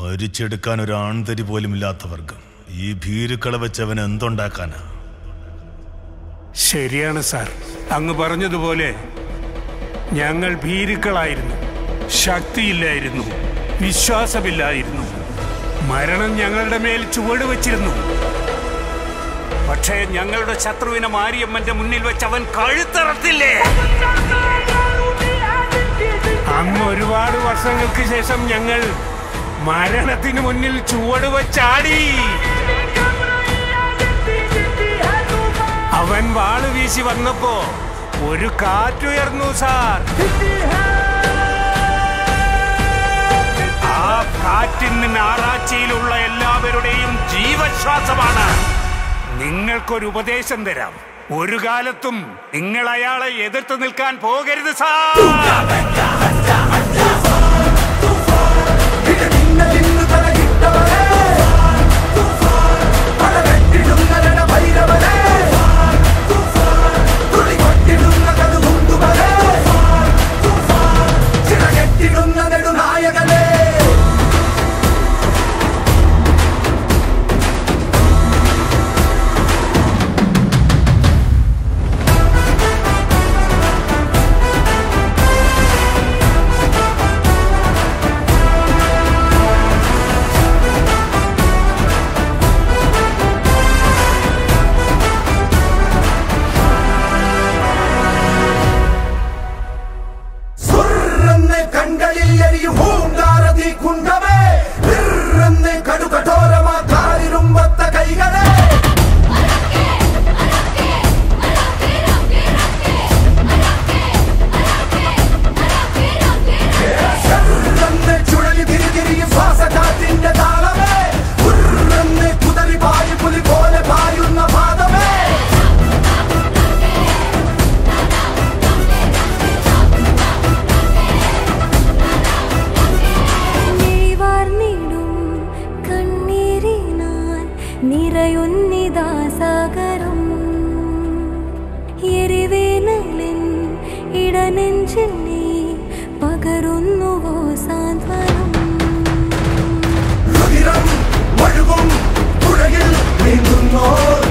അരിച്ചെടുക്കാൻ ഒരു ആൺതരി പോലും ഇല്ലാത്തവർക്ക് ഈ ഭീരുക്കളെ വെച്ചവൻ എന്തുണ്ടാക്കാനാ ശരിയാണ് സാർ അങ്ങ് പറഞ്ഞതുപോലെ ഞങ്ങൾ ഭീരുക്കളായിരുന്നു ശക്തിയില്ലായിരുന്നു വിശ്വാസമില്ലായിരുന്നു മരണം ഞങ്ങളുടെ മേൽ ചുവട് വച്ചിരുന്നു പക്ഷേ ഞങ്ങളുടെ ശത്രുവിനെ മാരിയമ്മന്റെ മുന്നിൽ വെച്ച് അവൻ കഴുത്തറത്തില്ലേ അന്ന് ഒരുപാട് വർഷങ്ങൾക്ക് ശേഷം ഞങ്ങൾ മരണത്തിന് മുന്നിൽ ചുവട് വച്ചാടി അവൻ വാള് വീശി വന്നപ്പോ ഒരു കാറ്റുയർന്നു സാർ ആ കാറ്റിന് ഞായറാഴ്ചയിലുള്ള എല്ലാവരുടെയും ജീവശ്വാസമാണ് നിങ്ങൾക്കൊരു ഉപദേശം തരാം ഒരു കാലത്തും നിങ്ങൾ അയാളെ എതിർത്ത് നിൽക്കാൻ പോകരുത് സാർ നെടുനായകനേ സുർരെന്ന് കൺകളിൽ എരിയും പൂങ്കാരതി കുണ്ടമേ വിർരെന്ന് കടുകഠോരമാ കാലിരുമ്പത്ത കൈകളെ ശർരെന്ന് ചുഴലി തിരിതിരിയും ശ്വാസകാറ്റിന്റെ താളമേ ഉർരെന്ന് കുതറി പായു പുലി പോലെ പായുന്ന പാദമേ മിഴിവാർന്നിടും കണ്ണീരിനാൽ നിറയുന്നിതാ സാഗരം എരിവേനലിൻ ഇടനെഞ്ചിൽ നീ പകരുന്നുവോ സാന്ത്വനം രുതിരം ഒഴുകും പുഴയിൽ നീന്തുന്നോർ